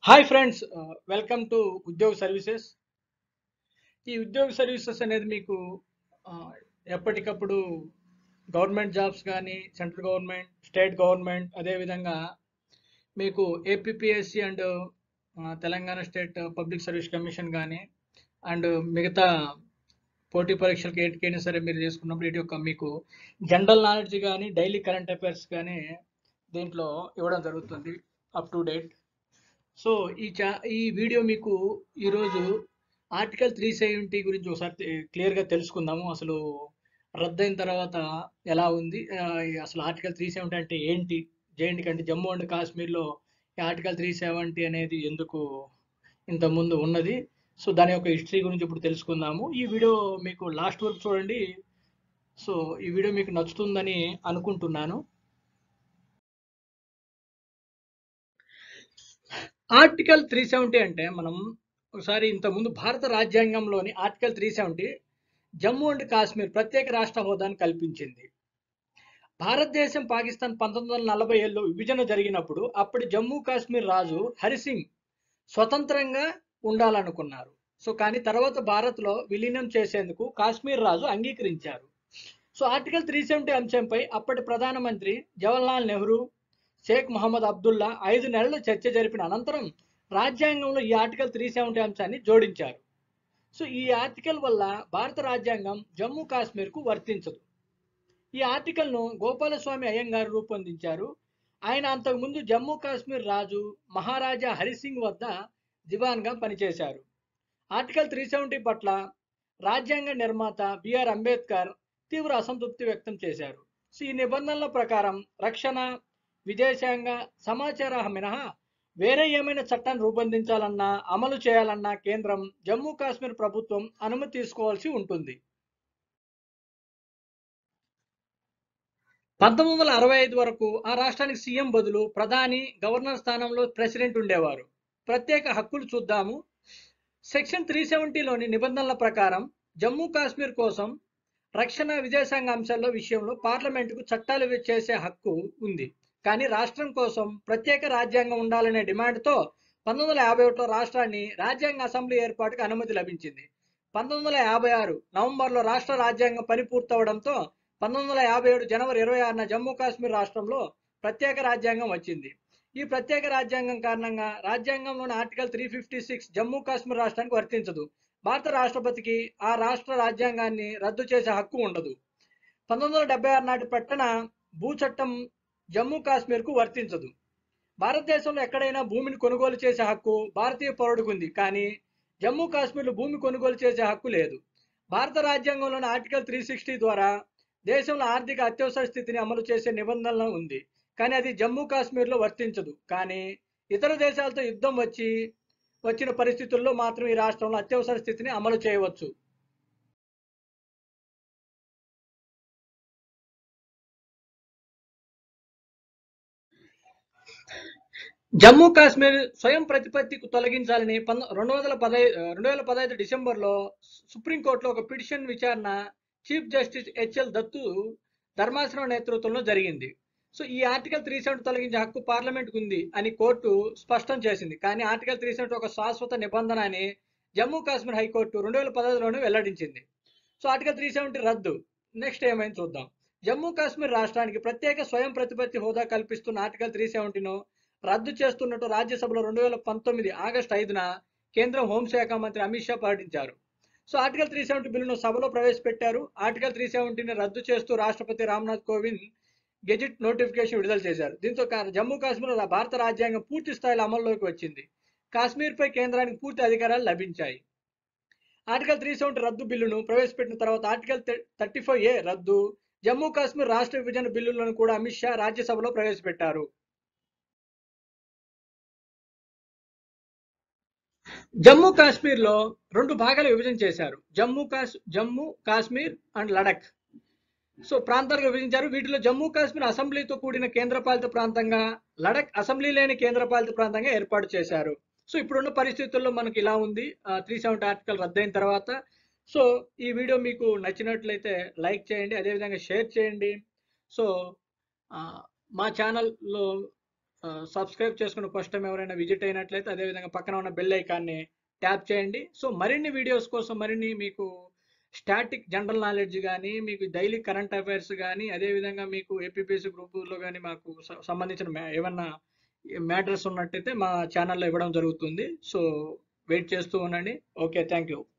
hi friends welcome to Udyoga services ఈ Udyoga services అనేది మీకు ఆ, ఎప్పటికప్పుడు గవర్నమెంట్ జాబ్స్ కానీ సెంట్రల్ గవర్నమెంట్ స్టేట్ గవర్నమెంట్ అదేవిధంగా మీకు APPSC and Telangana state public service commission కానీ అండ్ మిగతా పోటీ పరీక్షలకు ఏటికైనా సరే మీరు చేసుకున్నప్పుడు వీటి యొక్క మీకు జనరల్ నాలెడ్జ్ కానీ డైలీ కరెంట్ అఫైర్స్ కానీ దీంట్లో ఇవ్వడం జరుగుతుంది అప్ టు డేట్ సో ఈ చా ఈ వీడియో మీకు ఈరోజు ఆర్టికల్ త్రీ సెవెంటీ గురించి ఒకసారి తె- క్లియర్గా తెలుసుకుందాము అసలు రద్దయిన తర్వాత ఎలా ఉంది ఆ, ఈ అసలు ఆర్టికల్ త్రీ సెవెంటీ అంటే ఏంటి జేఎన్టీ అంటే జమ్మూ అండ్ కాశ్మీర్లో ఈ ఆర్టికల్ త్రీ సెవెంటీ అనేది ఎందుకు ఇంతకుముందు ఉన్నది సో దాని యొక్క హిస్టరీ గురించి ఇప్పుడు తెలుసుకుందాము ఈ వీడియో మీకు లాస్ట్ వరకు చూడండి సో ఈ వీడియో మీకు నచ్చుతుందని అనుకుంటున్నాను ఆర్టికల్ త్రీ సెవెంటీ అంటే మనం ఒకసారి ఇంతకుముందు భారత రాజ్యాంగంలోని article three seventy Jammu and Kashmir ప్రత్యేక రాష్ట్ర హోదాను కల్పించింది భారతదేశం పాకిస్తాన్ పంతొమ్మిది వందల నలభై ఏళ్ళలో విభజన జరిగినప్పుడు అప్పటి జమ్మూ కాశ్మీర్ రాజు హరిసింగ్ స్వతంత్రంగా ఉండాలనుకున్నారు సో కానీ తర్వాత భారత్లో విలీనం చేసేందుకు కాశ్మీర్ రాజు అంగీకరించారు సో ఆర్టికల్ త్రీ సెవెంటీ అంశంపై అప్పటి ప్రధానమంత్రి జవహర్లాల్ నెహ్రూ షేక్ మహమ్మద్ అబ్దుల్లా ఐదు నెలలు చర్చ జరిపిన అనంతరం రాజ్యాంగంలో ఈ ఆర్టికల్ త్రీ సెవెంటీ అంశాన్ని జోడించారు సో ఈ ఆర్టికల్ వల్ల భారత రాజ్యాంగం జమ్మూ కాశ్మీర్కు వర్తించదు ఈ ఆర్టికల్ను గోపాలస్వామి అయ్యంగారు రూపొందించారు ఆయన అంతకుముందు జమ్మూ కాశ్మీర్ రాజు మహారాజా హరిసింగ్ వద్ద దివాన్గా పనిచేశారు ఆర్టికల్ త్రీ సెవెంటీ పట్ల రాజ్యాంగ నిర్మాత బిఆర్ అంబేద్కర్ తీవ్ర అసంతృప్తి వ్యక్తం చేశారు సో ఈ నిబంధనల ప్రకారం రక్షణ విదేశాంగ సమాచార మినహా వేరే ఏమైనా చట్టాన్ని రూపొందించాలన్నా అమలు చేయాలన్నా కేంద్రం జమ్మూ కాశ్మీర్ ప్రభుత్వం అనుమతి తీసుకోవాల్సి ఉంటుంది పంతొమ్మిది వందల అరవై ఐదు వరకు ఆ రాష్ట్రానికి సీఎం బదులు ప్రధాని గవర్నర్ స్థానంలో ప్రెసిడెంట్ ఉండేవారు ప్రత్యేక హక్కులు చూద్దాము సెక్షన్ త్రీ సెవెంటీలోని నిబంధనల ప్రకారం జమ్మూ కాశ్మీర్ కోసం రక్షణ విదేశాంగ అంశాల విషయంలో పార్లమెంటుకు చట్టాలు చేసే హక్కు ఉంది కానీ రాష్ట్రం కోసం ప్రత్యేక రాజ్యాంగం ఉండాలనే డిమాండ్తో పంతొమ్మిది వందల యాభై ఒకటిలో రాష్ట్రాన్ని రాజ్యాంగ అసెంబ్లీ ఏర్పాటుకు అనుమతి లభించింది పంతొమ్మిది వందల యాభై ఆరు నవంబర్లో రాష్ట్ర రాజ్యాంగం పని పూర్తవడంతో పంతొమ్మిది వందల యాభై ఏడు జనవరి ఇరవై ఆరున జమ్మూ కాశ్మీర్ రాష్ట్రంలో ప్రత్యేక రాజ్యాంగం వచ్చింది ఈ ప్రత్యేక రాజ్యాంగం కారణంగా రాజ్యాంగంలోని article three fifty six Jammu Kashmir రాష్ట్రానికి వర్తించదు భారత రాష్ట్రపతికి ఆ రాష్ట్ర రాజ్యాంగాన్ని రద్దు చేసే హక్కు ఉండదు పంతొమ్మిది వందల డెబ్బై ఆరు నాటి పట్టణ భూ చట్టం జమ్మూ కాశ్మీర్కు వర్తించదు భారతదేశంలో ఎక్కడైనా భూమిని కొనుగోలు చేసే హక్కు భారతీయ పౌరుడికి ఉంది కానీ జమ్మూ కాశ్మీర్లో భూమి కొనుగోలు చేసే హక్కు లేదు భారత రాజ్యాంగంలోని ఆర్టికల్ త్రీ సిక్స్టీ ద్వారా దేశంలో ఆర్థిక అత్యవసర స్థితిని అమలు చేసే నిబంధన ఉంది కానీ అది జమ్మూ కాశ్మీర్లో వర్తించదు కానీ ఇతర దేశాలతో యుద్ధం వచ్చి వచ్చిన పరిస్థితుల్లో మాత్రం ఈ రాష్ట్రంలో అత్యవసర స్థితిని అమలు చేయవచ్చు జమ్మూ కాశ్మీర్ స్వయం ప్రతిపత్తికి తొలగించాలని పంద రెండు వందల పదై రెండు వేల పదహైదు డిసెంబర్లో సుప్రీంకోర్టులో ఒక పిటిషన్ విచారణ చీఫ్ జస్టిస్ హెచ్ఎల్ దత్తు ధర్మాసనం నేతృత్వంలో జరిగింది సో ఈ ఆర్టికల్ త్రీ సెవెంటీ తొలగించే హక్కు పార్లమెంట్కు ఉంది అని కోర్టు స్పష్టం చేసింది కానీ ఆర్టికల్ త్రీ సెవెంటీ ఒక శాశ్వత నిబంధన అని జమ్మూ కాశ్మీర్ హైకోర్టు రెండు వేల పదహైదులోనే వెల్లడించింది సో ఆర్టికల్ త్రీ సెవెంటీ రద్దు నెక్స్ట్ ఏమైంది చూద్దాం జమ్మూ కాశ్మీర్ రాష్ట్రానికి ప్రత్యేక స్వయం ప్రతిపత్తి హోదా కల్పిస్తున్న ఆర్టికల్ త్రీ సెవెంటీను రద్దు చేస్తున్నట్టు రాజ్యసభలో రెండు వేల పంతొమ్మిది ఆగస్టు ఐదున కేంద్ర హోంశాఖ మంత్రి అమిత్ షా ప్రకటించారు సో ఆర్టికల్ త్రీ సెవెంటీ బిల్లును సభలో ప్రవేశపెట్టారు ఆర్టికల్ త్రీ సెవెంటీని రద్దు చేస్తూ రాష్ట్రపతి రామ్నాథ్ కోవింద్ గెజిట్ నోటిఫికేషన్ విడుదల చేశారు దీంతో కా- జమ్మూ కాశ్మీర్ భారత రాజ్యాంగం పూర్తి స్థాయిలో అమల్లోకి వచ్చింది కాశ్మీర్పై కేంద్రానికి పూర్తి అధికారాలు లభించాయి ఆర్టికల్ త్రీ సెవెంటీ రద్దు బిల్లును ప్రవేశపెట్టిన తర్వాత ఆర్టికల్ థర్టీ ఫైవ్ ఏ రద్దు జమ్మూ కాశ్మీర్ రాష్ట్ర విభజన బిల్లులను కూడా అమిత్ షా రాజ్యసభలో ప్రవేశపెట్టారు జమ్మూ కాశ్మీర్ లో రెండు భాగాలు విభజన చేశారు జమ్మూ కాశ్ జమ్మూ కాశ్మీర్ అండ్ లడక్ సో ప్రాంతాలుగా విభజించారు వీటిలో జమ్మూ కాశ్మీర్ అసెంబ్లీతో కూడిన కేంద్రపాలిత ప్రాంతంగా లడక్ అసెంబ్లీ లేని కేంద్రపాలిత ప్రాంతంగా ఏర్పాటు చేశారు సో ఇప్పుడున్న పరిస్థితుల్లో మనకి ఇలా ఉంది త్రీ సెవెంటీ ఆర్టికల్ రద్దయిన తర్వాత సో ఈ వీడియో మీకు నచ్చినట్లయితే లైక్ చేయండి అదేవిధంగా షేర్ చేయండి సో ఆ, మా ఛానల్లో సబ్స్క్రైబ్ చేసుకుని ఫస్ట్ టైం ఎవరైనా విజిట్ అయినట్లయితే అదేవిధంగా పక్కన ఉన్న బెల్ ఐకాన్ని ట్యాప్ చేయండి సో మరిన్ని వీడియోస్ కోసం మరిన్ని మీకు స్టాటిక్ జనరల్ నాలెడ్జ్ కానీ మీకు డైలీ కరెంట్ అఫైర్స్ కానీ అదేవిధంగా మీకు ఏపీపీఎస్సీ గ్రూపులో కానీ మాకు స- సంబంధించిన మ్యా- ఏమన్నా మ్యాటర్స్ ఉన్నట్టయితే మా ఛానల్లో ఇవ్వడం జరుగుతుంది సో వెయిట్ చేస్తూ ఉండండి ఓకే థ్యాంక్ యూ